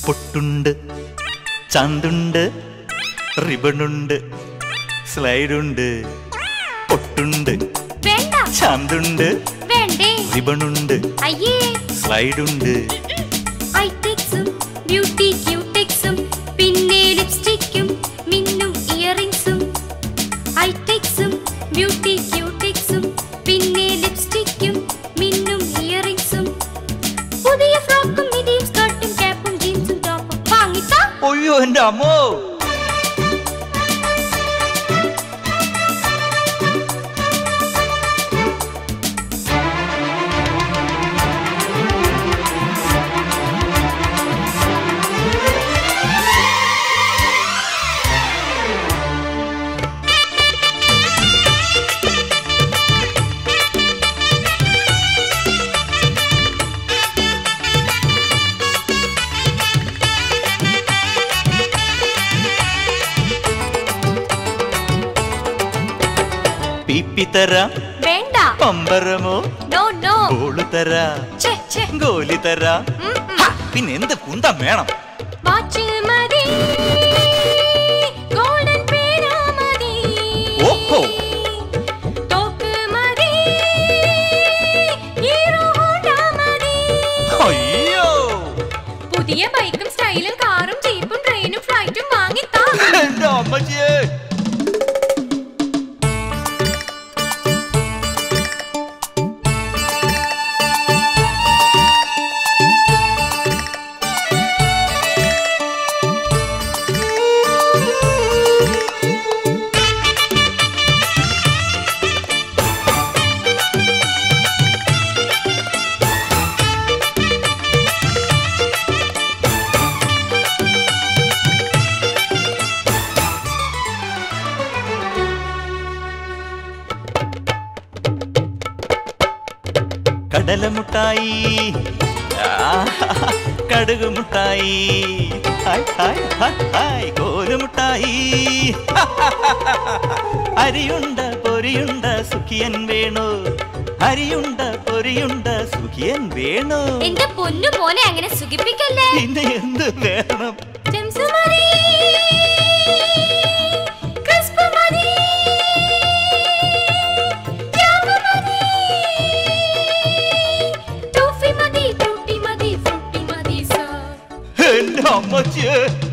പൊട്ടുണ്ട് ചന്തുണ്ട് റിബണുണ്ട് സ്ലൈഡുണ്ട് പൊട്ടുണ്ട് വേണ്ട ചന്തുണ്ട് വേണ്ടേ റിബണുണ്ട് അയ്യേ സ്ലൈഡുണ്ട് ഐടെക്സും ബ്യൂട്ടി ക്യൂടെക്സും പിന്നെ ലിപ്സ്റ്റിക്കും മിന്നും ഇയറിംഗ്സും ഐടെക്സും ബ്യൂട്ടി ക്യൂടെക്സും പിന്നെ ലിപ്സ്റ്റിക്കും മിന്നും ഇയറിംഗ്സും പുതിയ ഫ്രോക്കും മിഡിയും സ്കർട്ടും ക്യാപ്പും ജീൻസും ടോപ്പും വാങ്ങിത്താ ഒയ്യോ എന്റെ അമ്മോ പിപ്പി തരാം വേണ്ട പമ്പരമോ നോ നോ ബോള് തരാം ഛെ ഛെ ഗോലി തരാം ഉം, ഉം. ഹ, പിന്നെ എന്ത് കുന്തം വേണം വാച്ച് മതി ഗോൾഡൻ പേന മതി ഓഹോ. തോക്ക് മതി ഹീറോ ഹോണ്ട മതി അയ്യോ പുതിയ ബൈക്കും സ്റ്റൈലും കാറും ജീപ്പും ട്രെയിനും ഫ്ലൈറ്റും വാങ്ങിത്താ എന്റെ അമ്മച്ചിയെ കടലമുട്ടായി കടുക് മുട്ടായി ഹായ് ഹായ് ഹായ് ഹായ് കോലുമുട്ടായി അരിയുണ്ട പൊരിയുണ്ട സുഖിയൻ വേണു അരിയുണ്ട പൊരിയുണ്ട സുഖിയൻ വേണു എന്റെ പൊന്നു മോനെ അങ്ങനെ സുഖിപ്പിക്കല്ലേ പിന്നെ എന്ത് വേണം ജെംസ് മതി ക്രിസ്പ് മതി ജാമ് മതി ടോഫി മതി ടൂട്ടി മതി ഫ്രൂട്ടി മതി സർ എന്റെ അമ്മച്ചിയെ